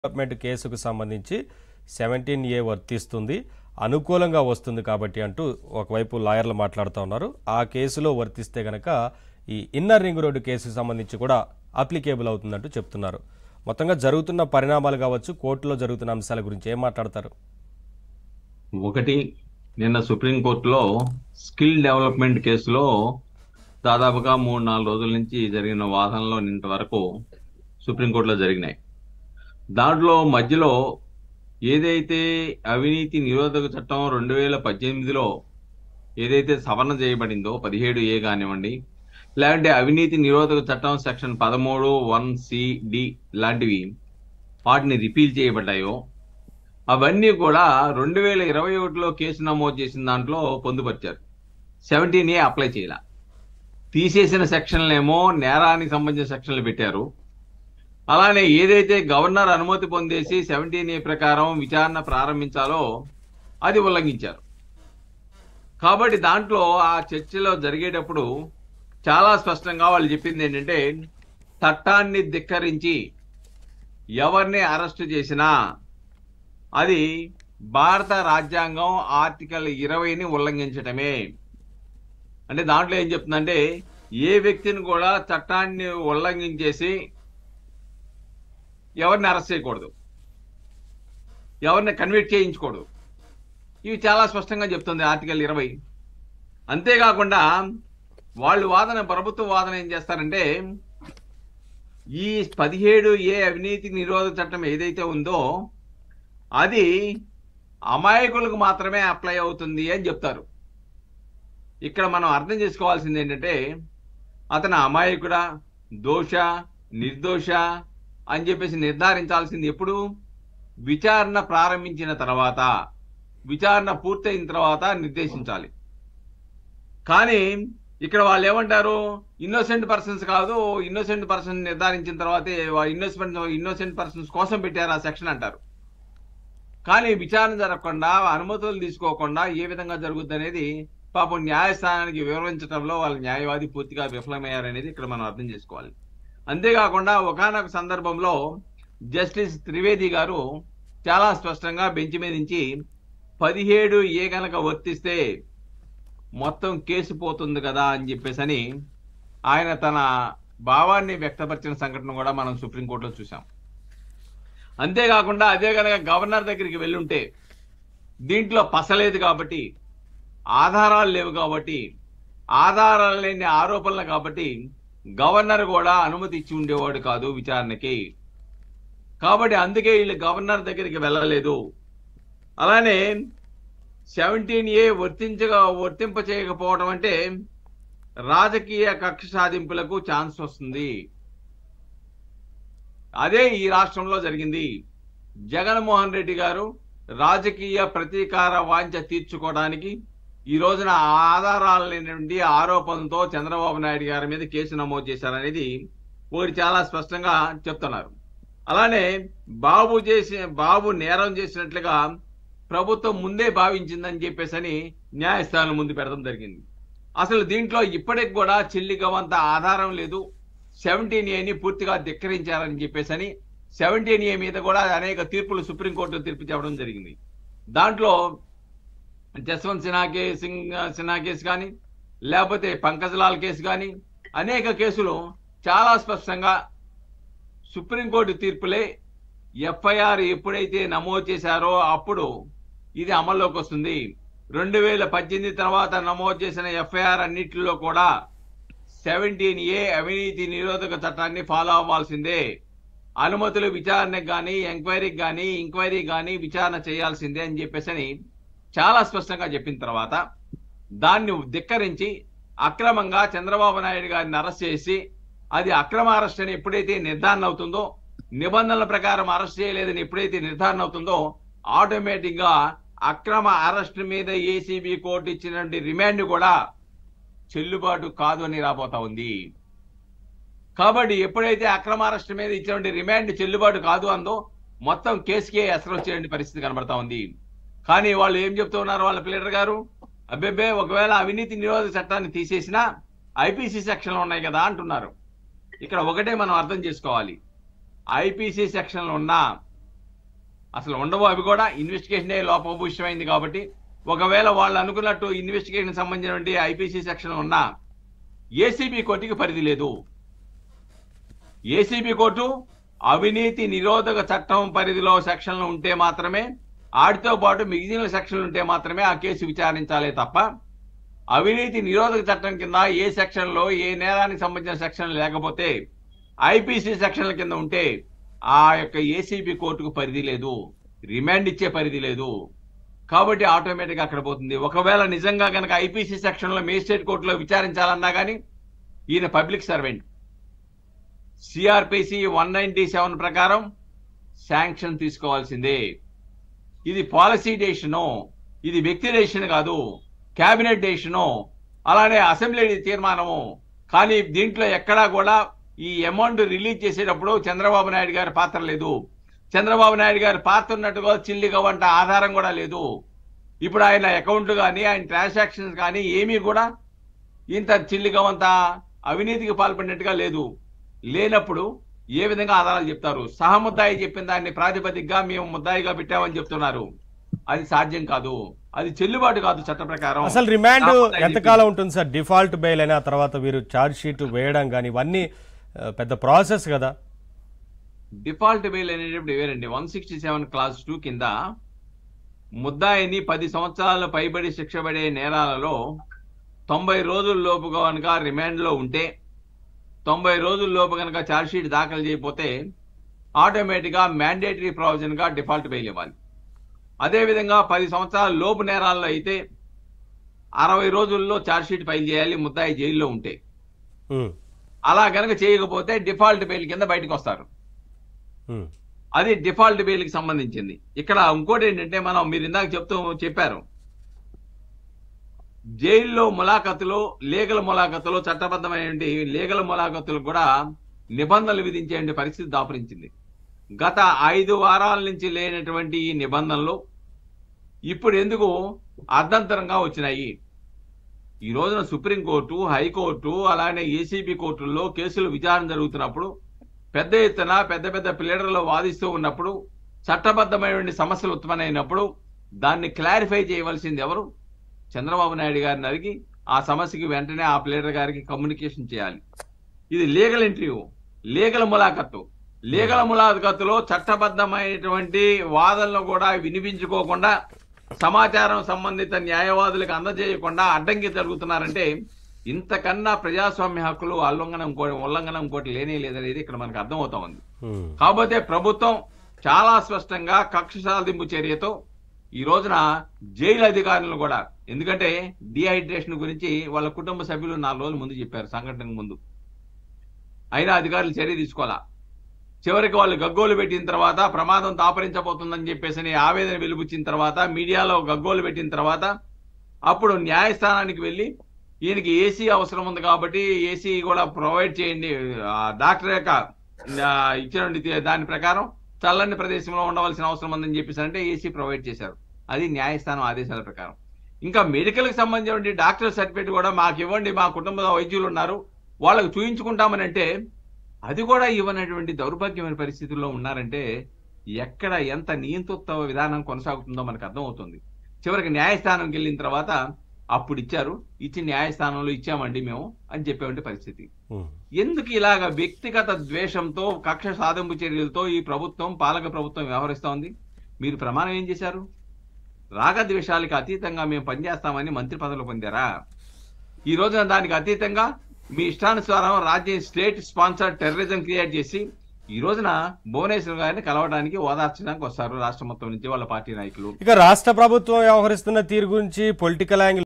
Development కేసుకు సంబంధించి seventeen A వర్తిస్తుంది అనుకూలంగా వస్తుంది కాబట్టి అంటూ ఒకవైపు లాయర్లు మాట్లాడుతూ ఉన్నారు ఆ కేసులో వర్తిస్తే గనక ఈ ఇన్నర్ రింగ్ రోడ్డు కేసుకు సంబంధించి కూడా అప్లికేబుల్ అవుతుందంటూ చెప్తున్నారు మొత్తంగా జరుగుతున్న పరిణామాలు కావచ్చు కోర్టులో జరుగుతున్న అంశాల గురించి ఏం మాట్లాడతారు ఒకటి నిన్న సుప్రీంకోర్టులో స్కిల్ డెవలప్మెంట్ కేసులో దాదాపుగా మూడు నాలుగు రోజుల నుంచి జరిగిన వాదనలో నిన్నటి వరకు సుప్రీంకోర్టులో జరిగినాయి దాంట్లో మధ్యలో ఏదైతే అవినీతి నిరోధక చట్టం రెండు వేల పద్దెనిమిదిలో ఏదైతే సవరణ చేయబడిందో పదిహేడు ఏ కానివ్వండి లేదంటే అవినీతి నిరోధక చట్టం సెక్షన్ పదమూడు వన్ సి డి లాంటివి వాటిని రిపీల్ చేయబడ్డాయో అవన్నీ కూడా రెండు వేల ఇరవై ఒకటిలో కేసు నమోదు చేసిన దాంట్లో పొందుపరిచారు సెవెంటీన్ ఏ అప్లై చేయాల తీసేసిన సెక్షన్లేమో నేరానికి సంబంధించిన సెక్షన్లు పెట్టారు అలానే ఏదైతే గవర్నర్ అనుమతి పొందేసి సెవెంటీన్ ఏ ప్రకారం విచారణ ప్రారంభించాలో అది ఉల్లంఘించారు కాబట్టి దాంట్లో ఆ చర్చలో జరిగేటప్పుడు చాలా స్పష్టంగా వాళ్ళు చెప్పింది ఏంటంటే చట్టాన్ని ధిక్కరించి ఎవరిని అరెస్ట్ చేసినా అది భారత రాజ్యాంగం ఆర్టికల్ ఇరవైని ఉల్లంఘించటమే అంటే దాంట్లో ఏం చెప్తుందంటే ఏ వ్యక్తిని కూడా చట్టాన్ని ఉల్లంఘించేసి ఎవరిని అరెస్ట్ చేయకూడదు ఎవరిని కన్విక్ట్ చేయించకూడదు ఇవి చాలా స్పష్టంగా చెప్తుంది ఆర్టికల్ ఇరవై అంతేకాకుండా వాళ్ళు వాదన ప్రభుత్వ వాదన ఏం చేస్తారంటే ఈ పదిహేడు ఏ అవినీతి నిరోధక చట్టం ఏదైతే ఉందో అది అమాయకులకు మాత్రమే అప్లై అవుతుంది అని చెప్తారు ఇక్కడ మనం అర్థం చేసుకోవాల్సింది ఏంటంటే అతను అమాయకుడా దోష నిర్దోష అని చెప్పేసి నిర్ధారించాల్సింది ఎప్పుడు విచారణ ప్రారంభించిన తర్వాత విచారణ పూర్తయిన తర్వాత నిర్దేశించాలి కానీ ఇక్కడ వాళ్ళు ఏమంటారు ఇన్నోసెంట్ పర్సన్స్ కాదు ఇన్నోసెంట్ పర్సన్ నిర్ధారించిన తర్వాతే ఇన్నోసెంట్ ఇన్నోసెంట్ పర్సన్స్ కోసం పెట్టారు ఆ సెక్షన్ అంటారు కానీ విచారణ జరగకుండా అనుమతులు తీసుకోకుండా ఏ విధంగా జరుగుద్ది అనేది పాపం న్యాయస్థానానికి వివరించడంలో వాళ్ళ న్యాయవాది పూర్తిగా విఫలమయ్యారనేది ఇక్కడ మనం అర్థం చేసుకోవాలి అంతేకాకుండా ఒకనొక సందర్భంలో జస్టిస్ త్రివేది గారు చాలా స్పష్టంగా బెంచ్ మీద నుంచి పదిహేడు ఏ గనక వర్తిస్తే మొత్తం కేసు పోతుంది కదా అని చెప్పేసని ఆయన తన భావాన్ని వ్యక్తపరిచిన సంఘటన కూడా మనం సుప్రీంకోర్టులో చూసాం అంతేకాకుండా అదే కనుక గవర్నర్ దగ్గరికి వెళ్ళుంటే దీంట్లో పసలేదు కాబట్టి ఆధారాలు లేవు కాబట్టి ఆధారాలు లేని ఆరోపణలు కాబట్టి గవర్నర్ కూడా అనుమతి ఇచ్చి ఉండేవాడు కాదు విచారణకి కాబట్టి అందుకే వీళ్ళు గవర్నర్ దగ్గరికి వెళ్ళలేదు అలానే సెవెంటీన్ ఏ వర్తించగా వర్తింప చేయకపోవడం అంటే రాజకీయ కక్ష సాధింపులకు ఛాన్స్ వస్తుంది అదే ఈ రాష్ట్రంలో జరిగింది జగన్మోహన్ రెడ్డి గారు రాజకీయ ప్రతీకార వాంఛ తీర్చుకోవడానికి ఈ రోజున ఆధారాల నుండి ఆరోపణలతో చంద్రబాబు నాయుడు గారి మీద కేసు నమోదు చేశారనేది ఒకటి చాలా స్పష్టంగా చెప్తున్నారు అలానే బాబు చేసి బాబు నేరం చేసినట్లుగా ప్రభుత్వం ముందే భావించిందని చెప్పేసని న్యాయస్థానం ముందు పెడతాం జరిగింది అసలు దీంట్లో ఇప్పటికి కూడా చెల్లిగవంత ఆధారం లేదు సెవెంటీన్ ఏని పూర్తిగా ధిక్కరించారని చెప్పేసని సెవెంటీన్ ఏ మీద కూడా అనేక తీర్పులు సుప్రీంకోర్టు తీర్పు చెప్పడం జరిగింది దాంట్లో జస్వంత్ సిన్హా కే సింగ్ సిన్హా కేసు కానీ లేకపోతే పంకజ్ లాల్ కేసు కానీ అనేక కేసులు చాలా స్పష్టంగా సుప్రీంకోర్టు తీర్పులే ఎఫ్ఐఆర్ ఎప్పుడైతే నమోదు చేశారో అప్పుడు ఇది అమల్లోకి వస్తుంది రెండు వేల పద్దెనిమిది తర్వాత నమోదు చేసిన ఎఫ్ఐఆర్ అన్నిటిలో కూడా సెవెంటీన్ ఏ అవినీతి నిరోధక చట్టాన్ని ఫాలో అవ్వాల్సిందే అనుమతులు విచారణకు కానీ ఎంక్వైరీకి కానీ ఎంక్వైరీ కానీ విచారణ చేయాల్సిందే అని చెప్పేసి చాలా స్పష్టంగా చెప్పిన తర్వాత దాన్ని ధిక్కరించి అక్రమంగా చంద్రబాబు నాయుడు గారిని అరెస్ట్ చేసి అది అక్రమ అరెస్ట్ అని ఎప్పుడైతే నిర్ధారణ అవుతుందో నిబంధనల ప్రకారం అరెస్ట్ చేయలేదని ఎప్పుడైతే నిర్ధారణ అవుతుందో ఆటోమేటిక్ గా అక్రమ అరెస్ట్ మీద ఏసీబీ కోర్టు ఇచ్చినటువంటి రిమాండ్ కూడా చెల్లుబాటు కాదు అని రాబోతా ఉంది కాబట్టి ఎప్పుడైతే అక్రమ అరెస్ట్ మీద ఇచ్చినటువంటి రిమాండ్ చెల్లుబాటు కాదు అందో మొత్తం కేసుకే అసలు వచ్చేటువంటి పరిస్థితి కనబడతా ఉంది కానీ వాళ్ళు ఏం చెప్తూ ఉన్నారు వాళ్ళ ప్లేడర్ గారు అబ్బెబ్బే ఒకవేళ అవినీతి నిరోధక చట్టాన్ని తీసేసినా ఐపీసీ సెక్షన్లు ఉన్నాయి కదా అంటున్నారు ఇక్కడ ఒకటే మనం అర్థం చేసుకోవాలి ఐపీసీ సెక్షన్లు ఉన్నా అసలు ఉండవు అవి కూడా ఇన్వెస్టిగేషన్ లోపభూషమైంది కాబట్టి ఒకవేళ వాళ్ళు అనుకున్నట్టు ఇన్వెస్టిగేషన్ సంబంధించినటువంటి ఐపీసీ సెక్షన్ ఉన్నా ఏసీబీ కోర్టుకి పరిధి లేదు ఏసీబీ కోర్టు అవినీతి నిరోధక చట్టం పరిధిలో సెక్షన్లు ఉంటే మాత్రమే వాటితో పాటు మిగిలిన సెక్షన్లు ఉంటే మాత్రమే ఆ కేసు విచారించాలే తప్ప అవినీతి నిరోధక చట్టం కింద ఏ సెక్షన్లో ఏ నేరానికి సంబంధించిన సెక్షన్ లేకపోతే ఐపీసీ సెక్షన్ల కింద ఉంటే ఆ యొక్క ఏసీబీ కోర్టుకు పరిధి లేదు రిమాండ్ ఇచ్చే పరిధి లేదు కాబట్టి ఆటోమేటిక్గా అక్కడ పోతుంది ఒకవేళ నిజంగా కనుక ఐపీసీ సెక్షన్లో మేజిస్ట్రేట్ కోర్టులో విచారించాలన్నా కానీ ఈయన public servant CrPC one ninety seven ప్రకారం శాంక్షన్ తీసుకోవాల్సిందే ఇది పాలసీ డెసిషను ఇది వ్యక్తి డెసిషన్ కాదు కేబినెట్ డెసిషను అలానే అసెంబ్లీ తీర్మానము కానీ దీంట్లో ఎక్కడా కూడా ఈ అమౌంట్ రిలీజ్ చేసేటప్పుడు చంద్రబాబు నాయుడు గారి పాత్ర లేదు చంద్రబాబు నాయుడు గారి పాత్ర ఉన్నట్టుగా చిల్లిగా వంట ఆధారం కూడా లేదు ఇప్పుడు ఆయన అకౌంట్ కానీ ఆయన ట్రాన్సాక్షన్స్ కానీ ఏమీ కూడా ఇంత చిల్లిగా వంత అవినీతికి పాల్పడినట్టుగా లేదు లేనప్పుడు ఏ విధంగా ఆధారాలు చెప్తారు సహముద్దాయి చెప్పిన దాన్ని ప్రాతిపదికగా మేము ముద్దాయిగా పెట్టామని చెప్తున్నారు అది సాధ్యం కాదు అది చెల్లుబాటు కాదు చట్ట ప్రకారం అసలు రిమాండ్ సహముద్దాయి ఎంతకాలం ఉంటుంది సార్ డిఫాల్ట్ బెయిల్ అయినా తర్వాత వీరు ఛార్జ్ షీట్ వేయడం కానీ ఇవన్నీ ఆ, పెద్ద ప్రాసెస్ కదా డిఫాల్ట్ బెయిల్ అనేటప్పుడు వేరండి one sixty seven clause two కింద ముద్దాయిని పది సంవత్సరాల పైబడి శిక్ష పడే నేరాలలో తొంభై రోజుల లోపు కనుక రిమాండ్లో ఉంటే తొంభై రోజుల లోపు కనుక ఛార్జ్షీట్ దాఖలు చేయకపోతే ఆటోమేటిక్గా మ్యాండేటరీ ప్రావిజన్గా డిఫాల్ట్ బెయిల్ ఇవ్వాలి అదేవిధంగా పది సంవత్సరాల లోపు నేరాల్లో అయితే అరవై రోజుల్లో ఛార్జ్షీట్ ఫైల్ చేయాలి ముద్దాయి జైల్లో ఉంటే ఉమ్, అలా కనుక చేయకపోతే డిఫాల్ట్ బెయిల్ కింద బయటకు వస్తారు ఉమ్, అది డిఫాల్ట్ బెయిల్ కి సంబంధించింది ఇక్కడ ఇంకోటి ఏంటంటే మనం మీరు ఇందాక చెప్తూ చెప్పారు జైల్లో ములాఖతులు లీగల్ ములాఖతులు చట్టబద్ధమైన లీగల్ ములాఖతులు కూడా నిబంధనలు విధించే పరిస్థితి దాపురించింది గత ఐదు వారాల నుంచి లేనటువంటి ఈ నిబంధనలు ఇప్పుడు ఎందుకు అర్ధంతరంగా వచ్చినాయి ఈ రోజున సుప్రీంకోర్టు హైకోర్టు అలానే ఏసీబీ కోర్టుల్లో కేసులు విచారణ జరుగుతున్నప్పుడు పెద్ద ఎత్తున పెద్ద పెద్ద ప్లేడర్లు వాదిస్తూ ఉన్నప్పుడు చట్టబద్ధమైనటువంటి సమస్యలు ఉత్పన్నమైనప్పుడు దాన్ని క్లారిఫై చేయవలసింది ఎవరు చంద్రబాబు నాయుడు గారిని అడిగి ఆ సమస్యకి వెంటనే ఆ ప్లేడర్ గారికి కమ్యూనికేషన్ చేయాలి ఇది లీగల్ ఇంటర్వ్యూ లీగల్ ములాఖత్తు లీగల్ ములాఖత్తులో చట్టబద్ధమైనటువంటి వాదనలు కూడా వినిపించుకోకుండా సమాచారం సంబంధిత న్యాయవాదులకు అందజేయకుండా అడ్డంకి జరుగుతున్నారంటే ఇంతకన్నా ప్రజాస్వామ్య హక్కులు ఉల్లంఘన ఇంకోటి ఉల్లంఘన ఇంకోటి లేనే లేదనేది ఇక్కడ మనకు అర్థమవుతా ఉంది ఉమ్. కాకపోతే ప్రభుత్వం చాలా స్పష్టంగా కక్ష సాధింపు చర్యతో ఈ రోజున జైలు అధికారులు కూడా ఎందుకంటే డిహైడ్రేషన్ గురించి వాళ్ళ కుటుంబ సభ్యులు నాలుగు రోజుల ముందు చెప్పారు సంఘటనకు ముందు అయినా అధికారులు చర్య తీసుకోవాలా చివరికి వాళ్ళు గగ్గోలు పెట్టిన తర్వాత ప్రమాదం దాపరించబోతుందని చెప్పేసి ఆవేదన వెలుబుచ్చిన తర్వాత మీడియాలో గగ్గోలు పెట్టిన తర్వాత అప్పుడు న్యాయస్థానానికి వెళ్ళి ఈయనకి ఏసీ అవసరం ఉంది కాబట్టి ఏసీ కూడా ప్రొవైడ్ చేయండి ఆ డాక్టర్ యొక్క ఆ, ఇచ్చినటువంటి దాని ప్రకారం చల్లని ప్రదేశంలో ఉండవలసిన అవసరం ఉందని చెప్పేసి అంటే ఏసీ ప్రొవైడ్ చేశారు అది న్యాయస్థానం ఆదేశాల ప్రకారం ఇంకా మెడికల్ కి సంబంధించిన డాక్టర్ సర్టిఫికేట్ కూడా మాకు ఇవ్వండి మా కుటుంబ వైద్యులు ఉన్నారు వాళ్ళకు చూయించుకుంటామని అంటే అది కూడా ఇవ్వనటువంటి దౌర్భాగ్యమైన పరిస్థితుల్లో ఉన్నారంటే ఎక్కడ ఎంత నియంతృత్వ విధానం కొనసాగుతుందో మనకు అర్థమవుతుంది చివరికి న్యాయస్థానంకి వెళ్ళిన తర్వాత అప్పుడు ఇచ్చారు ఇచ్చి న్యాయస్థానంలో ఇచ్చామండి మేము అని చెప్పేవంటి పరిస్థితి ఉమ్. ఎందుకు ఇలాగ వ్యక్తిగత ద్వేషంతో కక్ష సాధింపు చర్యలతో ఈ ప్రభుత్వం పాలక ప్రభుత్వం వ్యవహరిస్తోంది మీరు ప్రమాణం ఏం చేశారు రాగద్వేషాలకు అతీతంగా మేము పనిచేస్తామని మంత్రి పదవులు పొందారా ఈ రోజున దానికి అతీతంగా మీ ఇష్టానుసారం రాజ్య స్టేట్ స్పాన్సర్ టెర్రరిజం క్రియేట్ చేసి ఈ రోజున భువనేశ్వర్ గారిని కలవడానికి ఓదార్చడానికి వస్తారు రాష్ట్రం మొత్తం నుంచి వాళ్ళ పార్టీ నాయకులు ఇక రాష్ట్ర ప్రభుత్వం వ్యవహరిస్తున్న తీరు గురించి పొలిటికల్ యాంగిల్